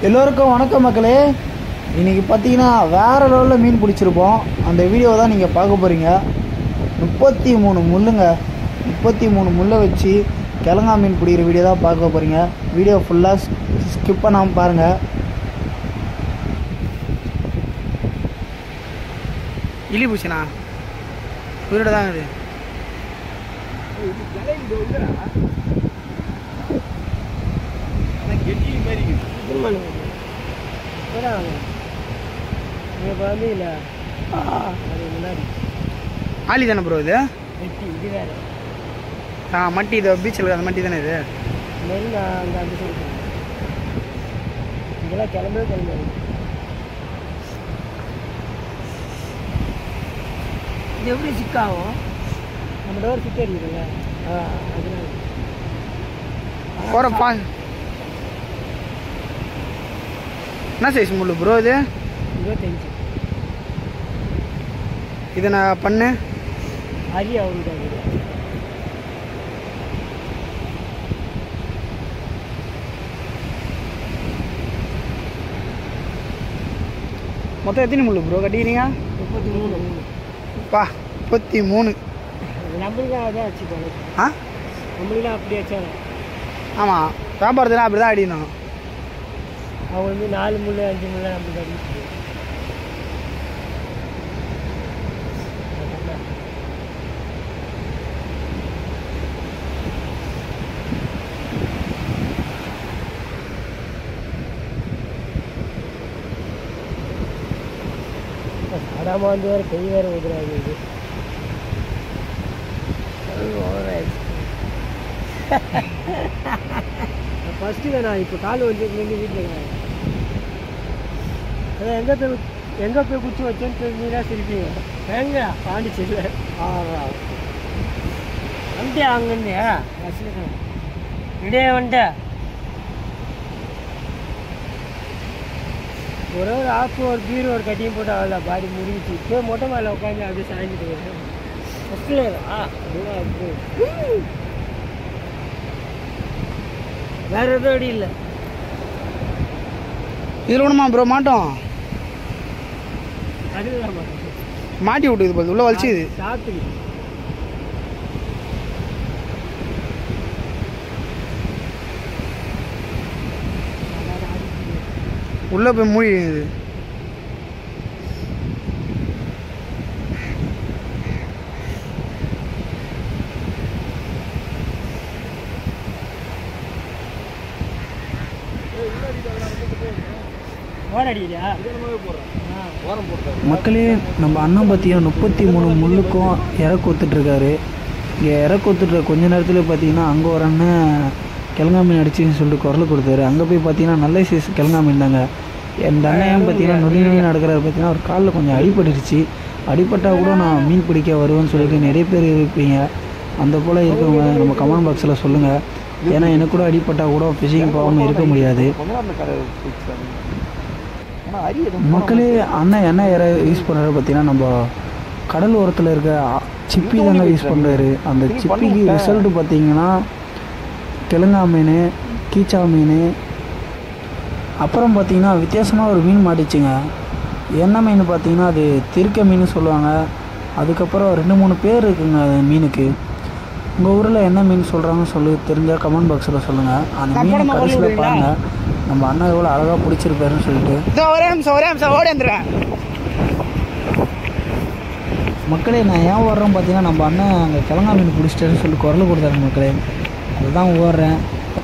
எல்லோருக்கும் வணக்கம் மக்களே இன்றைக்கி பார்த்தீங்கன்னா வேறு லெவலில் மீன் பிடிச்சிருப்போம் அந்த வீடியோ தான் நீங்கள் பார்க்க போகிறீங்க முப்பத்தி மூணு முள்ளுங்க முப்பத்தி மூணு முள்ளை வச்சு கிழங்கா மீன் பிடிக்கிற வீடியோ தான் பார்க்க போகிறீங்க வீடியோ ஃபுல்லாக ஸ்கிப் பண்ணாமல் பாருங்கள் இலி பூச்சினா உயிரோட தான் இது இப்போ வந்து இல்லை அது முன்னாடி ஆலி தானே ப்ரோ இது வெட்டி இது வேறு ஆ மட்டி இது பீச்சில் அந்த மட்டி தானே இது நெல் நான் அங்கே அந்த சைடு போனேன். இதெல்லாம் கிளம்பவே கிளம்பாது இது எப்படி சிக்காகும் நம்ம டோர் சிக்க இருக்குதுல்ல ஆ அதனால போகிற பா என்ன சைஸ் முள்ளு ப்ரோ இது இருபத்தஞ்சு இதை நான் பண்ணு அரி அவருக்கு அது மொத்தம் எத்தனை முள்ளு ப்ரோ கட்டிக்கிறீங்க முப்பத்தி மூணு பா முப்பத்தி மூணு நம்மளுக்கும் அதான் வச்சுக்கோங்க ஆ நம்மளுக்கெல்லாம் அப்படி வச்சாங்க ஆமாம் வியாபாரத்தில் அப்படி தான் அடிக்கணும் அவங்க வந்து நாலு முள் அஞ்சு முள்ள நம்மளுக்கு அடிச்சு சாடாம வந்து வேறு கை வேறு உதிராது இது ஃபஸ்ட்டு நான் இப்போ கால் வந்துருந்து வீட்டில் இருக்கேன் அதான் எங்கே போய் எங்கே போய் குச்சி வச்சேன்னு தெரிஞ்சுன்னா சிரிப்பீங்க எங்க பாண்டிச்சேரியில் ஆறா வந்துட்டியா அங்கேருந்து பஸ்ஸில் இடையே வந்துட்டேன் ஒரே ஒரு ஆப்பு ஒரு பீர் ஒரு கட்டியும் போட்டு அவ்வளோ பாடி முடிஞ்சிச்சு இப்போ மொட்டை மேலே உட்காந்து அப்படியே சாய்ஞ்சிட்டு வரேன் ஃபஸ்ட்டில் ஆ அதுவா அப்படி வேற எதுவும் அடி இல்லை இதில் ஒன்றுமா ப்ரோ மாட்டோம் அதுதான் மாட்டி விட்டுது போது உள்ளே வலிச்சுது சாப்பிட்டு உள்ளே போய் மூடிடுது ஓட அடிக்கிறியா மக்களே நம்ம அண்ணன் பார்த்தீங்கன்னா முப்பத்தி மூணு முள்ளுக்கும் இறை கொத்துட்ருக்காரு இங்கே இறை கொத்துட்ற கொஞ்ச நேரத்தில் பார்த்தீங்கன்னா அங்கே ஒரு அண்ணன் கிழங்கா மீன் அடிச்சுன்னு சொல்லிட்டு குரல் கொடுத்தாரு அங்கே போய் பார்த்தீங்கன்னா நல்ல சைஸ் கிழங்கா மீன் தாங்க இந்த அண்ணன் பார்த்தீங்கன்னா நொடி நொடி நடக்கிறாரு பார்த்தீங்கன்னா ஒரு காலில் கொஞ்சம் அடிபட்டுருச்சு அடிபட்டால் கூட நான் மீன் பிடிக்க வருவேன்னு சொல்லிட்டு நிறைய பேர் இருப்பீங்க அந்த போல் இருக்கவங்க நம்ம கமெண்ட் பாக்ஸில் சொல்லுங்கள் ஏன்னா எனக்கு கூட அடிபட்டால் கூட ஃபிஷிங் போகாமல் இருக்க முடியாது மக்களே அண்ணன் என்ன இறை யூஸ் பண்ணுறாரு பார்த்தீங்கன்னா நம்ம கடல் ஓரத்தில் இருக்க அ- சிப்பி தாங்க யூஸ் பண்ணுறாரு அந்த சிப்பிக்கு ரிசல்ட் பார்த்தீங்கன்னா கிழங்கா மீன் கீச்சா மீன் அப்புறம் பார்த்தீங்கன்னா வித்தியாசமாக ஒரு மீன் மாட்டிச்சுங்க என்ன மீன் பார்த்தீங்கன்னா அது திருக்க மீன் சொல்லுவாங்க அதுக்கப்புறம் ரெண்டு மூணு பேர் இருக்குங்க அது மீனுக்கு உங்கள் ஊரில் என்ன மீன் சொல்கிறாங்கன்னு சொல்லி தெரிஞ்சால் கமெண்ட் பாக்ஸில் சொல்லுங்கள் அந்த மீன் கடைசியில் பாருங்கள் நம்ம அண்ணன் எவ்வளோ அழகாக பிடிச்சிருப்பாருன்னு சொல்லிட்டு ஒரே நிமிஷம் ஒரே நிமிஷம் ஓடி வந்துடுவேன் மக்களே நான் ஏன் ஓடுறேன் பார்த்தீங்கன்னா நம்ம அண்ணன் அங்கே கிழங்கா மீன் பிடிச்சிட்டாருன்னு சொல்லி குரல் கொடுத்தாரு மக்களே அதுதான் ஓடுறேன்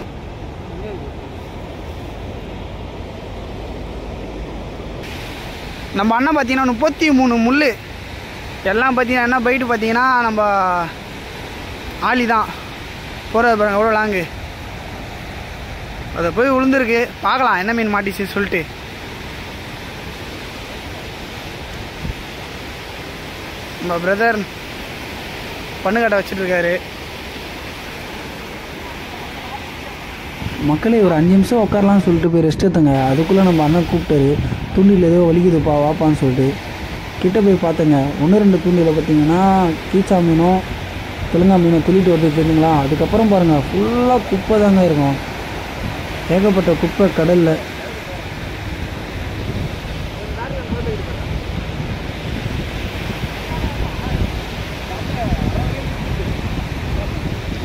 நம்ம அண்ணன் பார்த்தீங்கன்னா முப்பத்தி மூணு முள் எல்லாம் பார்த்தீங்கன்னா என்ன பைட்டு பார்த்தீங்கன்னா நம்ம ஆலி தான் போகிறது பாருங்க எவ்வளோ லாங்கு அதை போய் விழுந்துருக்கு பார்க்கலாம் என்ன மீன் மாட்டிச்சுன்னு சொல்லிட்டு நம்ம பிரதர் பண்ணுக்கட்டை வச்சுட்ருக்காரு மக்களே ஒரு அஞ்சு நிமிஷம் உட்காரலாம்னு சொல்லிட்டு போய் ரெஸ்ட் எடுத்தங்க அதுக்குள்ளே நம்ம அண்ணன் கூப்பிட்டாரு தூண்டில் ஏதோ வலிக்குதுப்பா வாப்பான்னு சொல்லிட்டு கிட்ட போய் பார்த்தேங்க ஒன்று ரெண்டு தூண்டில் பார்த்தீங்கன்னா கீச்சா மீனும் தெலுங்கா மீனை துள்ளிட்டு வருது தெரியுங்களா அதுக்கப்புறம் பாருங்கள் ஃபுல்லாக குப்பை தாங்க இருக்கும் ஏகப்பட்ட குப்பை கடலில்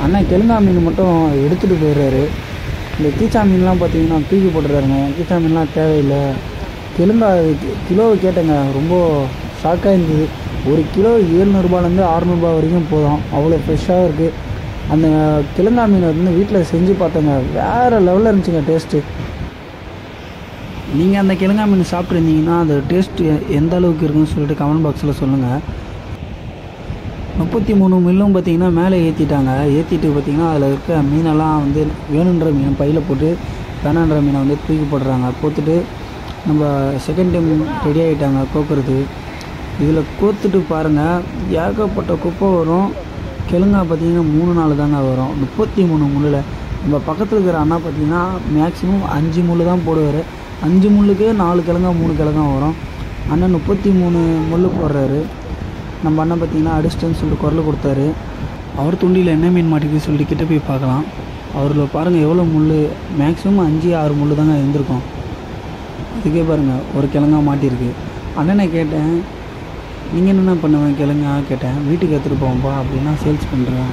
அண்ணன் கெலுங்கா மீன் மட்டும் எடுத்துகிட்டு போயிடுறாரு இந்த கீச்சா மீன்லாம் பார்த்தீங்கன்னா தூக்கி போட்டுறாருங்க கீச்சா மீன்லாம் தேவையில்லை கெலுங்கா கி- கிலோவை கேட்டேங்க ரொம்ப ஷாக்காக இருந்தது ஒரு கிலோ ஏழ்நூறுபாலேருந்து அறநூறுபா வரைக்கும் போதும் அவ்வளோ ஃப்ரெஷ்ஷாக இருக்குது அந்த கிழங்கா மீன் வந்து வீட்டில் செஞ்சு பார்த்தேங்க வேறு லெவலில் இருந்துச்சுங்க டேஸ்ட்டு நீங்கள் அந்த கிழங்கா மீன் சாப்பிட்ருந்தீங்கன்னா அந்த டேஸ்ட் எந்த அளவுக்கு இருக்குன்னு சொல்லிட்டு கமெண்ட் பாக்ஸில் சொல்லுங்கள் முப்பத்தி மூணு மில்லும் பார்த்தீங்கன்னா மேலே ஏற்றிட்டாங்க ஏற்றிட்டு பார்த்தீங்கன்னா அதில் இருக்க மீனெல்லாம் வந்து வேணுன்ற மீன் பையில் போட்டு வேணான்ற மீனை வந்து தூக்கி போடுறாங்க போட்டுட்டு நம்ம செகண்ட் டைம் ரெடி ஆகிட்டாங்க கோக்குறது இதில் கோத்துட்டு பாருங்கள் ஏகப்பட்ட குப்பை வரும் கெலுங்கா பார்த்தீங்கன்னா மூணு நாள் தாங்க வரும் முப்பத்தி மூணு முள்ளில் நம்ம பக்கத்தில் இருக்கிற அண்ணா பார்த்தீங்கன்னா மேக்ஸிமம் அஞ்சு முள் தான் போடுவார் அஞ்சு முள்ளுக்கே நாலு கிழங்கா மூணு கிழங்கா வரும் அண்ணன் முப்பத்தி மூணு முள் போடுறாரு நம்ம அண்ணன் பார்த்தீங்கன்னா அடிச்சிட்டேன்னு சொல்லிட்டு குரல் கொடுத்தாரு அவர் துண்டியில் என்ன மீன் மாட்டிக்குன்னு சொல்லிட்டு கிட்ட போய் பார்க்கலாம் அவரில் பாருங்கள் எவ்வளோ முள் மேக்ஸிமம் அஞ்சு ஆறு முள் தாங்க இருந்திருக்கும் இதுக்கே பாருங்கள் ஒரு கிழங்கா மாட்டியிருக்கு அண்ணனை கேட்டேன் நீங்கள் என்னென்ன பண்ணுவேன் கிழங்கா கேட்டேன் வீட்டுக்கு எடுத்துகிட்டு போவோம்ப்பா அப்படின்னா சேல்ஸ் பண்ணுறேன்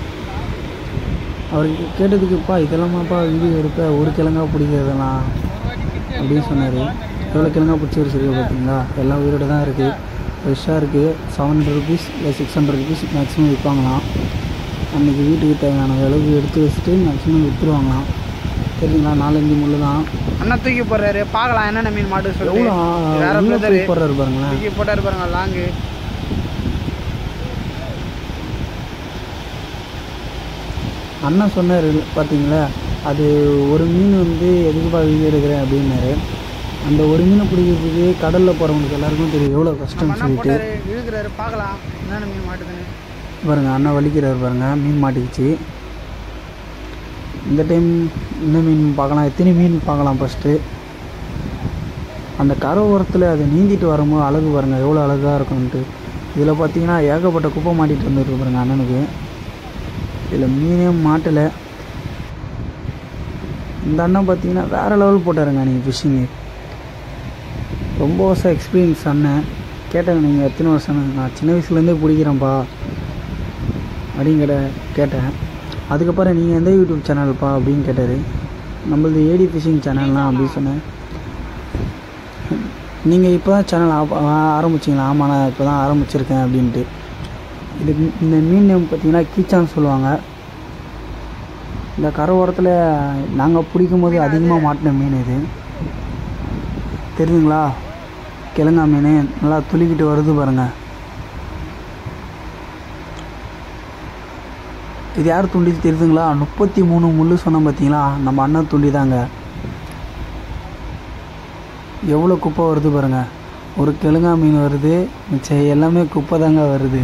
அவர் கேட்டதுக்குப்பா இதெல்லாமாப்பா வீடியோ எடுப்ப ஒரு கிழங்கா பிடிக்கிறதெல்லாம் அப்படின்னு சொன்னார் எவ்வளோ கிழங்கா பிடிச்சி வச்சிருக்கு பார்த்தீங்களா எல்லாம் உயிரோட தான் இருக்குது ஃப்ரெஷ்ஷாக இருக்குது செவன் ஹண்ட்ரட் ருபீஸ் இல்லை சிக்ஸ் ஹண்ட்ரட் ருபீஸ் மேக்ஸிமம் விற்பாங்களாம் அன்றைக்கி வீட்டுக்கு தேவையான அளவு எடுத்து வச்சுட்டு மேக்ஸிமம் விற்றுருவாங்களாம் தெரியுங்களா நாலஞ்சு முள் தான் அண்ணா தூக்கி போடுறாரு பார்க்கலாம் என்னென்ன மீன் மாட்டு சொல்லி எவ்வளோ வேற உள்ள பிரதர் போய் போடுறாரு பாருங்களேன் தூக்கி போட்டாரு பாருங்க லாங்கு அண்ணன் சொன்னார் பார்த்தீங்களா அது ஒரு மீன் வந்து எதுக்குப்பா வீடியோ எடுக்கிறேன் அப்படின்னாரு அந்த ஒரு மீனை பிடிக்கிறதுக்கு கடலில் போகிறவங்களுக்கு எல்லாருக்கும் தெரியும் எவ்வளோ கஷ்டம்னு அண்ணா சொல்லிட்டு போட்டாரு இழுக்கிறாரு பார்க்கலாம் என்னென்ன மீன் மாட்டுதுன்னு பாருங்க அண்ணன் வலிக்கிறார் பாருங்க மீன் மாட்டிக்கிச்சு இந்த டைம் இந்த மீன் பார்க்கலாம் எத்தனை மீன் பார்க்கலாம் ஃபஸ்ட்டு அந்த கரை ஓரத்தில் அதை நீந்திட்டு வரும்போது அழகு பாருங்கள் எவ்வளோ அழகாக இருக்கும்ன்ட்டு இதில் பார்த்தீங்கன்னா ஏகப்பட்ட குப்பை மாட்டிட்டு வந்துருக்கு பாருங்க அண்ணனுக்கு இதில் மீனே மாட்டலை இந்த அண்ணன் பார்த்தீங்கன்னா வேறு லெவல் போட்டாருங்க நீங்கள் ஃபிஷ்ஷிங்கு ரொம்ப வருஷம் எக்ஸ்பீரியன்ஸ் அண்ணன் கேட்டேன் நீங்கள் எத்தனை வருஷம் நான் சின்ன வயசுலேருந்தே பிடிக்கிறேன்ப்பா அப்படின்னு கேட்ட கேட்டேன் அதுக்கப்புறம் நீங்கள் எந்த யூடியூப் சேனல்ப்பா அப்படின்னு கேட்டார் நம்மளது ஏடி ஃபிஷிங் சேனல்லாம் அப்படின்னு சொன்னேன் நீங்கள் இப்போ தான் சேனல் ஆரம்பிச்சிங்களா ஆமாம் நான் இப்போ தான் ஆரம்பிச்சிருக்கேன் அப்படின்ட்டு இது இந்த மீன் நேம் பார்த்தீங்கன்னா கீச்சான்னு சொல்லுவாங்க இந்த கரை ஓரத்தில் நாங்கள் பிடிக்கும் போது அதிகமாக மாட்டின மீன் இது தெரியுதுங்களா கிழங்கா மீன் நல்லா துளிக்கிட்டு வருது பாருங்கள் இது யார் துண்டி தெரியுதுங்களா முப்பத்தி மூணு முள் சொன்னோம் பார்த்தீங்களா நம்ம அண்ணன் துண்டி தாங்க எவ்வளோ குப்பை வருது பாருங்க ஒரு கிழங்கா மீன் வருது மிச்சம் எல்லாமே குப்பை தாங்க வருது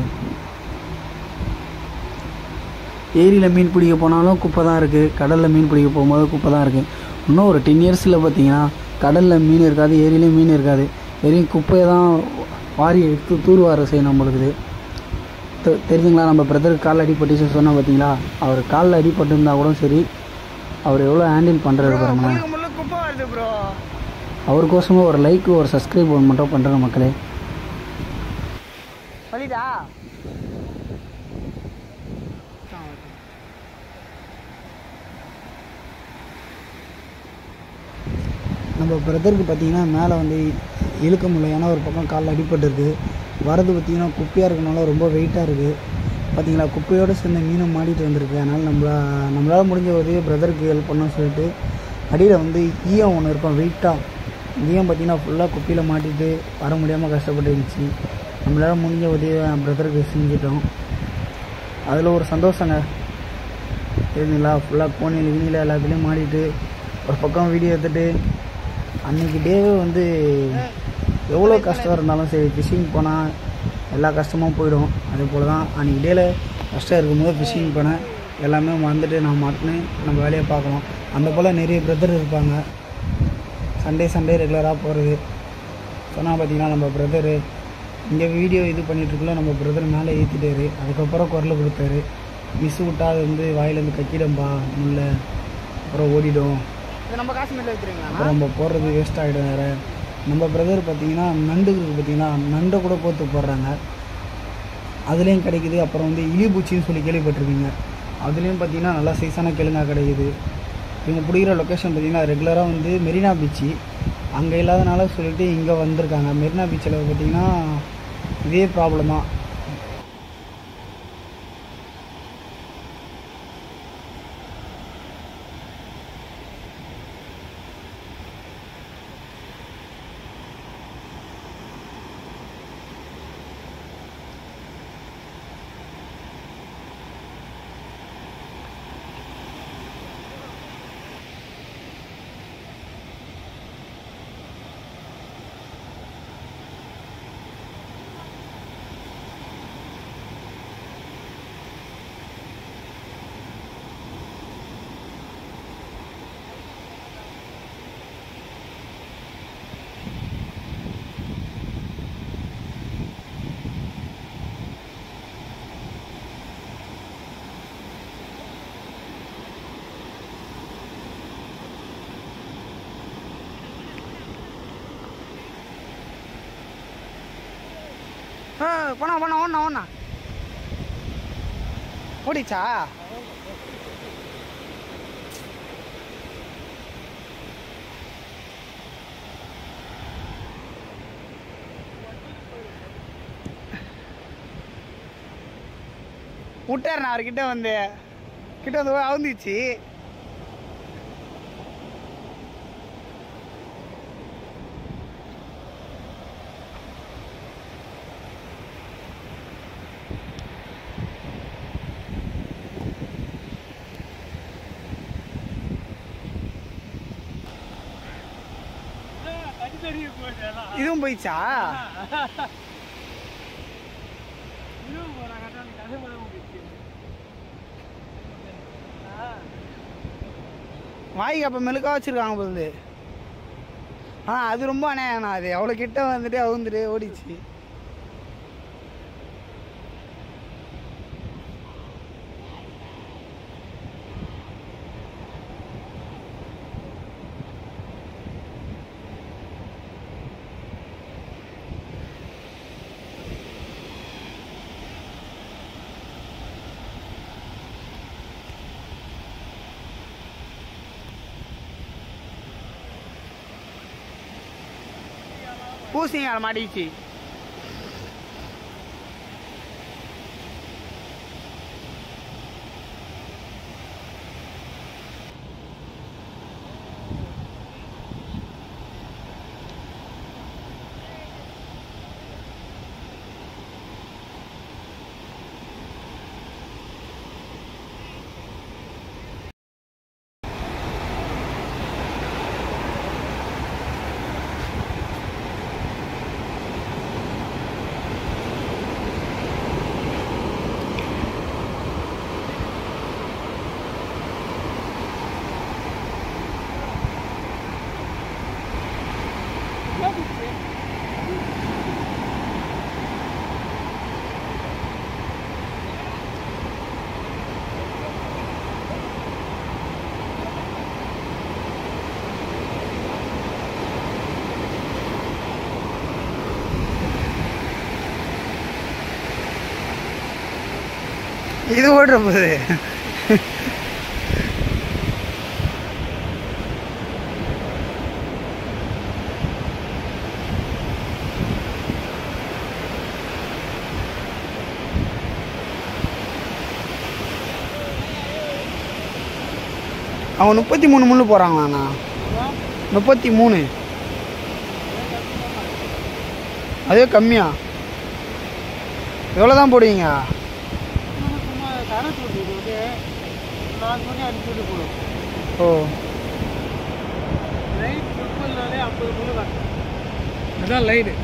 ஏரியில் மீன் பிடிக்க போனாலும் குப்பை தான் இருக்குது கடலில் மீன் பிடிக்க போகும்போது குப்பை தான் இருக்குது இன்னும் ஒரு டென் இயர்ஸில் பார்த்தீங்கன்னா கடலில் மீன் இருக்காது ஏரியிலையும் மீன் இருக்காது வெறும் குப்பையை தான் வாரி எடுத்து தூர்வார செய்யணும் நம்மளுக்கு தெ- தெரியுதுங்களா நம்ம பிரதருக்கு கால் அடிபட்டுச்சு சொன்னால் பார்த்தீங்களா அவர் காலில் அடிபட்டிருந்தா கூட சரி அவர் எவ்வளோ ஹேண்டில் பண்ணுறாரு பாருங்களேன் முள்ளுக்கு முள்ளு குப்பை வருது ப்ரோ அவருக்கோசமாக ஒரு லைக் ஒரு சப்ஸ்கிரைப் ஒன்று மட்டும் பண்ணுறேன் மக்களே சொல்லிட்டா நம்ம பிரதருக்கு பார்த்தீங்கன்னா மேலே வந்து இழுக்க முடியல ஏன்னா ஒரு பக்கம் காலில் அடிபட்டிருக்கு வரது பார்த்தீங்கன்னா குப்பையாக இருக்கனால ரொம்ப வெயிட்டாக இருக்குது பார்த்தீங்களா குப்பையோடு சேர்ந்த மீனும் மாடிட்டு வந்திருக்கு அதனால் நம்மளா நம்மளால் முடிஞ்ச உதவி பிரதருக்கு ஹெல்ப் பண்ணோம்னு சொல்லிட்டு அடியில் வந்து ஈயம் ஒன்று இருக்கும் வெயிட்டாக ஈயம் பார்த்தீங்கன்னா ஃபுல்லாக குப்பையில் மாட்டிட்டு வர முடியாமல் கஷ்டப்பட்டு இருந்துச்சு நம்மளால் முடிஞ்ச உதவியை பிரதருக்கு செஞ்சிட்டோம் அதில் ஒரு சந்தோஷங்க தெரியுதுங்களா ஃபுல்லாக கோணியில் கிணியில் எல்லாத்துலேயும் மாட்டிட்டு ஒரு பக்கம் வீடியோ எடுத்துட்டு அன்றைக்கி டேவே வந்து எவ்வளோ கஷ்டம் இருந்தாலும் சரி ஃபிஷிங் போனால் எல்லா கஷ்டமும் போயிடும் அதே போல் தான் அன்றைக்கி டேல கஷ்டம் இருக்கும்போது ஃபிஷிங் போனேன் எல்லாமே மறந்துட்டு நான் மாட்டினு நம்ம வேலையை பார்க்கணும் அந்த போல் நிறைய பிரதர் இருப்பாங்க சண்டே சண்டே ரெகுலராக போகிறது சொன்னால் பார்த்தீங்கன்னா நம்ம பிரதரு இங்கே வீடியோ இது பண்ணிட்டுருக்குள்ள நம்ம பிரதர் மேலே ஏற்றிட்டாரு அதுக்கப்புறம் குரல் கொடுத்தாரு மிஸ் விட்டா அது வந்து வாயிலேருந்து கக்கிடும்பா முள்ள அப்புறம் ஓடிடும் இது நம்ம காஷ்மீரில் வைக்கிறீங்களா அப்புறம் நம்ம போடுறது வேஸ்ட் ஆகிடும் வேறு நம்ம பிரதர் பார்த்தீங்கன்னா நண்டுக்கு பார்த்தீங்கன்னா நண்டை கூட கோத்து போடுறாங்க அதுலேயும் கிடைக்குது அப்புறம் வந்து இலிபூச்சின்னு சொல்லி கேள்விப்பட்டிருப்பீங்க அதுலேயும் பார்த்தீங்கன்னா நல்லா சைஸான கிழங்கா கிடைக்குது இவங்க பிடிக்கிற லொக்கேஷன் பார்த்தீங்கன்னா ரெகுலராக வந்து மெரினா பீச்சு அங்கே இல்லாதனால சொல்லிட்டு இங்கே வந்திருக்காங்க மெரினா பீச்சில் பார்த்தீங்கன்னா இதே ப்ராப்ளம் தான் போனா போனா ஓடனா ஓடனா ஓடிச்சா விட்டார் நான் அவர்கிட்ட வந்து கிட்ட வந்து அவுந்துச்சு அடிக்கடி போயிட்டேன் இதுவும் போயிடுச்சா இன்னும் போறாங்க கதை மழை முடிச்சு வாய்க்கு அப்போ மெழுக்கா வச்சிருக்காங்க போகுது ஆ அது ரொம்ப அநியாயம் அது அவ்வளோ கிட்ட வந்துட்டு அவுந்துட்டு ஓடிச்சு பூசணிக்கால மாட்டிக்கிச்சு இது ஓடுற போது அவன் முப்பத்தி மூணு முள்ளு போகிறாங்களாண்ணா முப்பத்தி மூணு அதே கம்மியா எவ்வளோ தான் போடுவீங்க சும்மா கரண்ட் விட்டு வந்து நாலு மணி அஞ்சு மணி போடும் ஓ லைட் முப்பதுனாலே ஐம்பது மணி வரணும் அதான் லைடு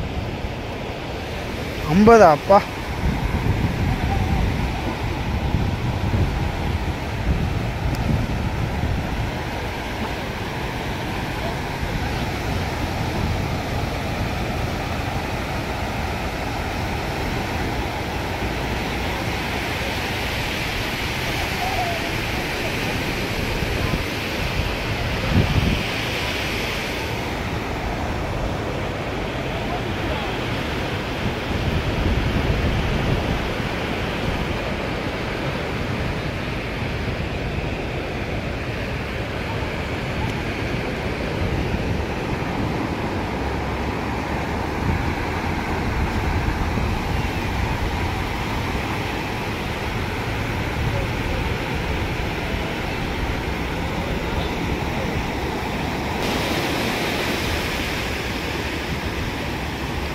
ஐம்பதா அப்பா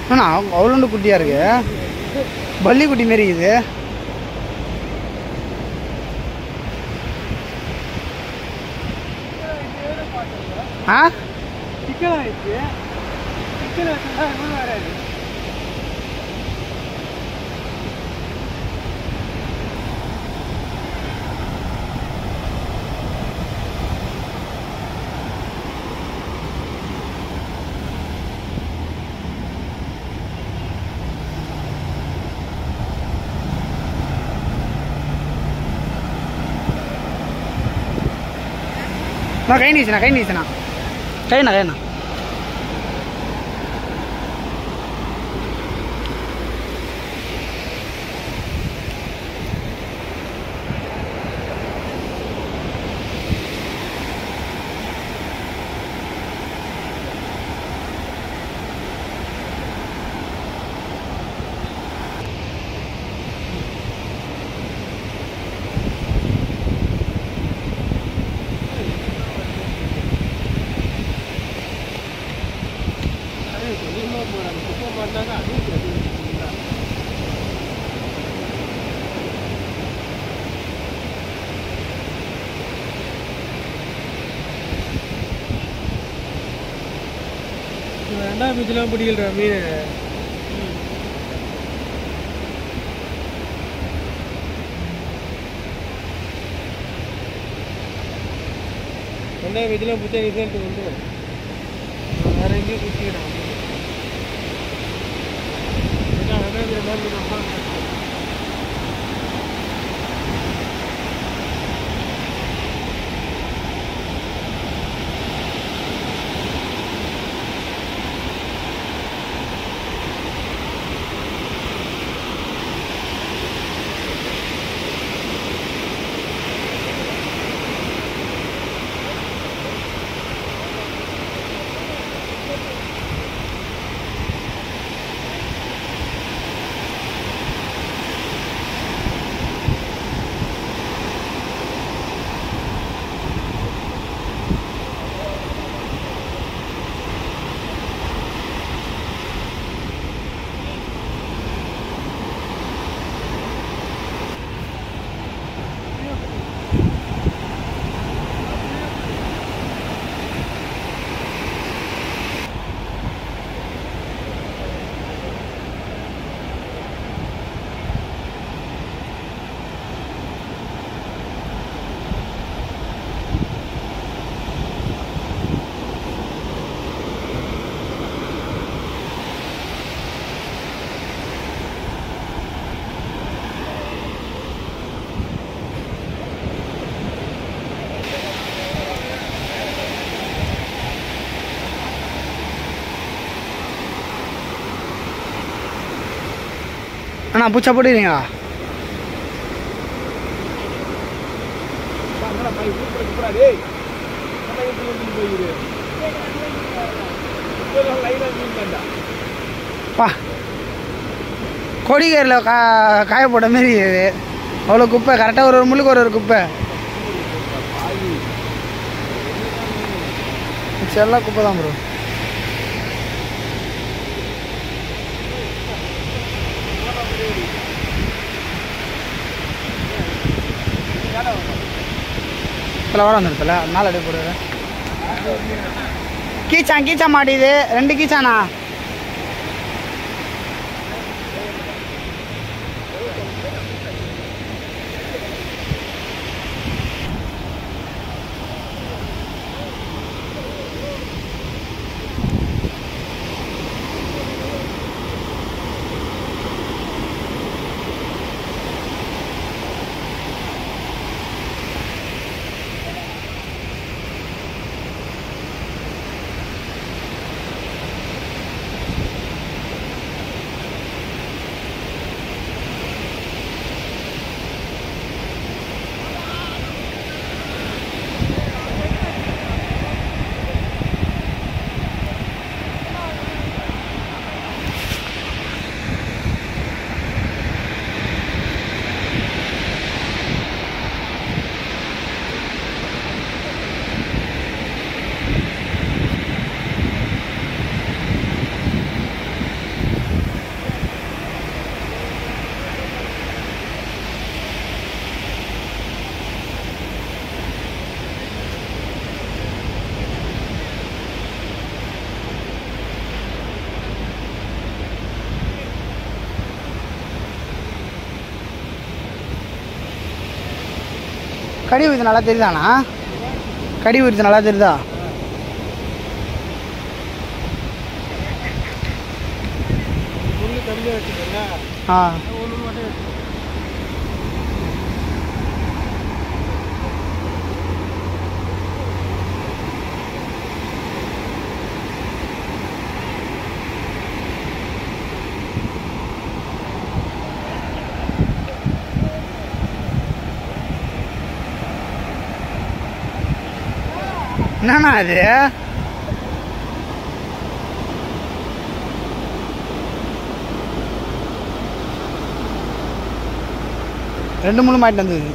அண்ணா அவ்வளோண்டு குட்டியாக இருக்கு பள்ளி குட்டி மாரி இருக்குது ஆ சிக்கன் ஆயிடுச்சு சிக்கன் வச்சுருந்தா எவ்வளோ வராது நான் கை நீச்சுண்ணா கை நீச்சுண்ணா கைண்ணா கைண்ணா ரெண்டாம் பீச்செலாம் பிடிக்கல மீன் ரெண்டாம் பீச்செலாம் பிடிச்சா ரிசல்ட் வந்துடும் வேற எங்கேயும் குடிச்சிக்கிட்டான் ரெண்டாம் பீச் மாதிரி ரொம்ப அண்ணா பூச்சா போட்டுக்கிறீங்களா பா கொடிகரில் கா காய போட்ட மாரி இது அவ்வளோ குப்பை கரெக்டாக ஒரு ஒரு முள்ளுக்கு ஒரு ஒரு குப்பை மிச்சம் எல்லாம் குப்பை தான் ப்ரோ இதில் வர வந்துருப்பில்ல அதனால அப்படியே போடுவேன் கீச்சான் கீச்சா மாட்டிது ரெண்டு கீச்சானா கடி உரித்து நல்லா தெரியுதாண்ணா கடி உரித்து நல்லா தெரியுதா முள்ளு கம்மியாக வச்சுக்கல ஆ ஒன்று மட்டும் எடுத்து என்னண்ணா அது ரெண்டு மூணு மாட்டிட்டு வந்தது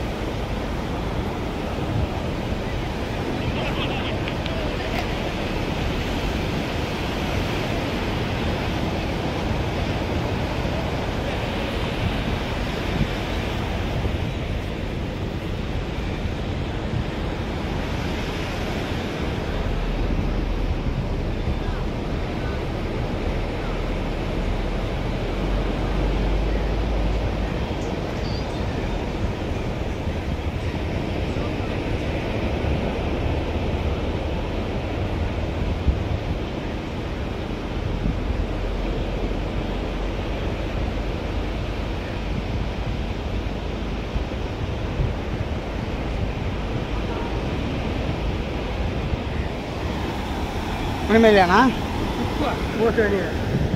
ஒன்றுமே இல்லையாண்ணா போட்டு அடியா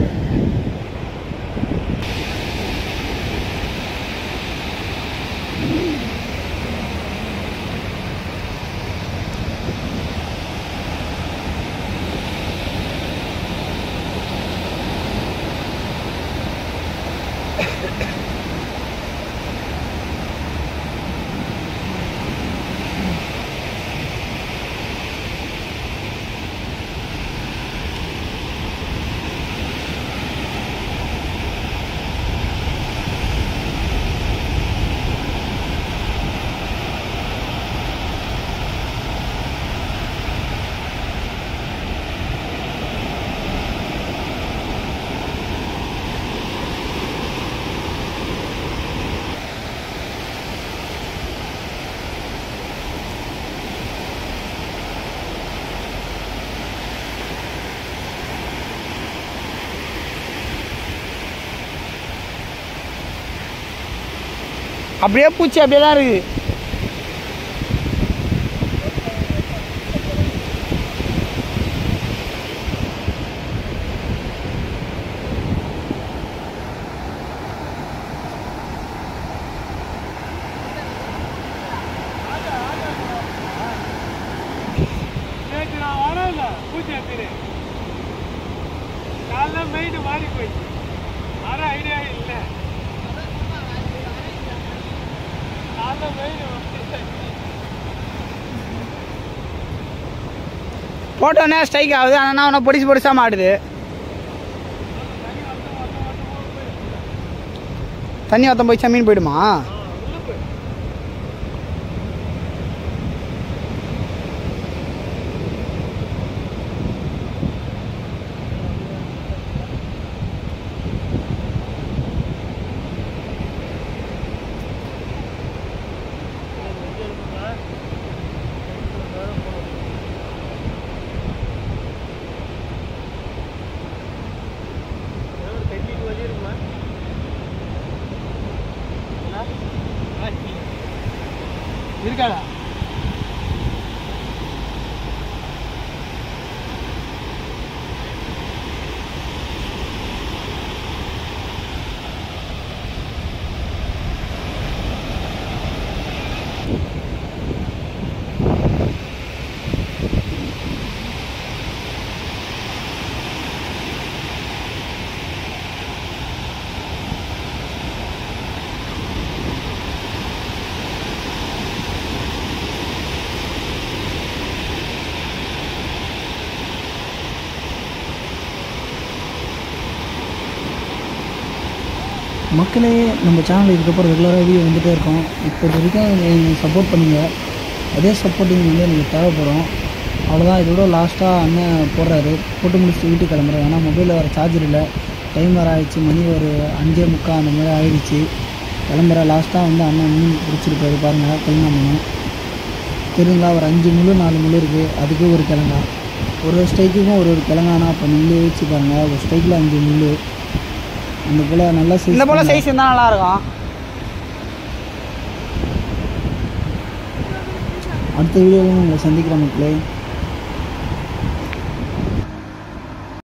அப்படியே பூச்சி அப்படியே தான் இருக்குது நேற்று நான் வரல பூச்சி எடுத்துரு காலைல மைண்டு மாறி போயிடுச்சு வர ஐடியா இல்லை காலைல மைண்டு போட்டோன்னே ஸ்ட்ரைக் ஆகுது ஆனால் அவனை பொடிச்சு பொடிச்சா மாட்டுது தண்ணி வத்தம் போயிச்சா மீன் போயிடுமா தண்ணிக்கு வழி இருக்குமா இருக்காடா மக்களே நம்ம சேனல் இதுக்கப்புறம் ரெகுலராக வீடியோ வந்துகிட்டே இருக்கோம் இப்போ வரைக்கும் நீங்கள் சப்போர்ட் பண்ணுங்க அதே சப்போர்ட்டிங் வந்து எனக்கு தேவைப்படும் அவ்வளோதான் இதோட லாஸ்ட்டாக அண்ணன் போடுறாரு போட்டு முடிச்சுட்டு வீட்டுக்கு கிளம்புறேன் ஏன்னா மொபைலில் வர சார்ஜர் இல்லை டைம் வேறு ஆயிடுச்சு மணி ஒரு அஞ்சே முக்கால் அந்த மாதிரி ஆயிடுச்சு கிளம்புற லாஸ்ட்டாக வந்து அண்ணன் மீன் பிடிச்சிருப்பாரு பாருங்கள் கிழங்கா மீன் தெரியுங்களா ஒரு அஞ்சு முள்ளு நாலு முள்ளு இருக்குது அதுக்கு ஒரு கிழங்கா ஒரு ஒரு ஸ்டைக்குக்கும் ஒரு ஒரு கிழங்கானா அப்போ நீங்களே வச்சு பாருங்கள் ஒரு ஸ்டைக்கில் அஞ்சு முள்ளு இந்த போல் நல்லா சைஸ் இந்த போல் சைஸ் இருந்தால் நல்லா இருக்கும் அடுத்த வீடியோவில் உங்களை சந்திக்கிற மக்களே